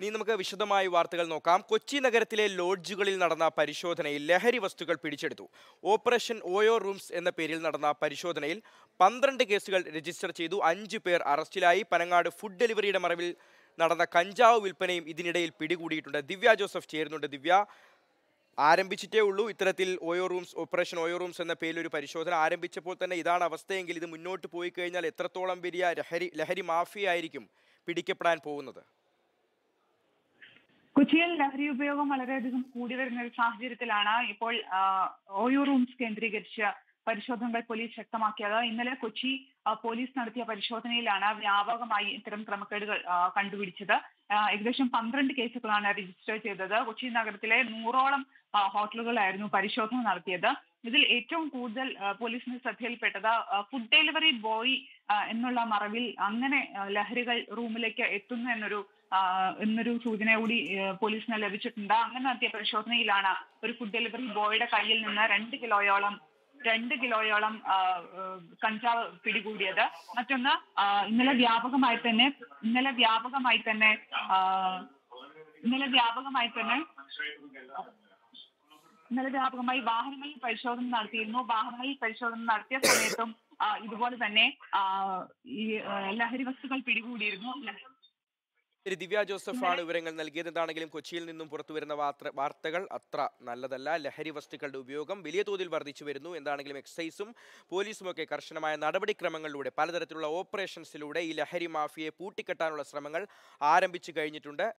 ഇനി നമുക്ക് വിശദമായി വാർത്തകൾ നോക്കാം കൊച്ചി നഗരത്തിലെ ലോഡ്ജുകളിൽ നടന്ന പരിശോധനയിൽ ലഹരി വസ്തുക്കൾ പിടിച്ചെടുത്തു ഓപ്പറേഷൻ ഓയോ റൂംസ് എന്ന പേരിൽ നടന്ന പരിശോധനയിൽ പന്ത്രണ്ട് കേസുകൾ രജിസ്റ്റർ ചെയ്തു അഞ്ച് പേർ അറസ്റ്റിലായി പനങ്ങാട് ഫുഡ് ഡെലിവറിയുടെ മറവിൽ നടന്ന കഞ്ചാവ് വിൽപ്പനയും ഇതിനിടയിൽ പിടികൂടിയിട്ടുണ്ട് ദിവ്യ ജോസഫ് ചേരുന്നുണ്ട് ദിവ്യ ആരംഭിച്ചിട്ടേ ഉള്ളൂ ഇത്തരത്തിൽ OYO rooms operation OYO rooms എന്ന പേരിൽ ഒരു പരിശോധന ആരംഭിച്ചപ്പോൾ തന്നെ ഇതാണ് അവസ്ഥയെങ്കിൽ ഇത് മുന്നോട്ട് പോയി കഴിഞ്ഞാൽ എത്രത്തോളം വലിയ ലഹരി ലഹരി മാഫിയ ആയിരിക്കും പിടിക്കപ്പെടാൻ പോകുന്നത് കൊച്ചിയിൽ ലഹരി ഉപയോഗം വളരെയധികം കൂടി വരുന്ന ഒരു സാഹചര്യത്തിലാണ് ഇപ്പോൾ ആ, ഓയോ റൂംസ് കേന്ദ്രീകരിച്ച് പരിശോധനകൾ പോലീസ് ശക്തമാക്കിയത് ഇന്നലെ കൊച്ചി ആ, പോലീസ് നടത്തിയ പരിശോധനയിലാണ് വ്യാപകമായി ഇത്തരം ക്രമക്കേടുകൾ ആ, കണ്ടുപിടിച്ചത് ആ, ഏകദേശം പന്ത്രണ്ട് കേസുകളാണ് രജിസ്റ്റർ ചെയ്തത് കൊച്ചി നഗരത്തിലെ നൂറോളം ആ, ഹോട്ടലുകളായിരുന്നു പരിശോധന നടത്തിയത് ഇതിൽ ഏറ്റവും കൂടുതൽ ആ, പോലീസിന് ശ്രദ്ധയിൽപ്പെട്ടത് ആ, ഫുഡ് ഡെലിവറി ബോയ് ആ, എന്നുള്ള മറവിൽ അങ്ങനെ ആ, ലഹരികൾ റൂമിലേക്ക് എത്തുന്നു എന്നൊരു ആ, എന്നൊരു സൂചന കൂടി ആ, പോലീസിന് ലഭിച്ചിട്ടുണ്ട് അങ്ങനെ നടത്തിയ പരിശോധനയിലാണ് ഒരു ഫുഡ് ഡെലിവറി ബോയുടെ കയ്യിൽ നിന്ന് രണ്ട് കിലോയോളം രണ്ട് കിലോയോളം ആ, ആ, കഞ്ചാവ് പിടികൂടിയത് മറ്റൊന്ന് ആ, ഇന്നലെ വ്യാപകമായി തന്നെ ഇന്നലെ വ്യാപകമായി തന്നെ ആ, ഇന്നലെ വ്യാപകമായി തന്നെ ഇന്നലെ വ്യാപകമായി വാഹനങ്ങളിൽ പരിശോധന നടത്തിയിരുന്നു വാഹനങ്ങളിൽ പരിശോധന നടത്തിയ സമയത്തും ആ, ഇതുപോലെ തന്നെ ആ, ഈ ആ, ലഹരി വസ്തുക്കൾ പിടികൂടിയിരുന്നു ലഹ- ശരി ദിവ്യ ജോസഫാണ് വിവരങ്ങൾ നൽകിയത് എന്താണെങ്കിലും കൊച്ചിയിൽ നിന്നും പുറത്തു വരുന്ന വാർത്ത- വാർത്തകൾ അത്ര നല്ലതല്ല ലഹരി വസ്തുക്കളുടെ ഉപയോഗം വലിയ തോതിൽ വർദ്ധിച്ചു വരുന്നു എന്താണെങ്കിലും എക്സൈസും പോലീസും ഒക്കെ കർശനമായ നടപടിക്രമങ്ങളിലൂടെ പലതരത്തിലുള്ള ഓപ്പറേഷൻസിലൂടെ ഈ ലഹരി മാഫിയയെ പൂട്ടിക്കെട്ടാനുള്ള ശ്രമങ്ങൾ ആരംഭിച്ചു കഴിഞ്ഞിട്ടുണ്ട്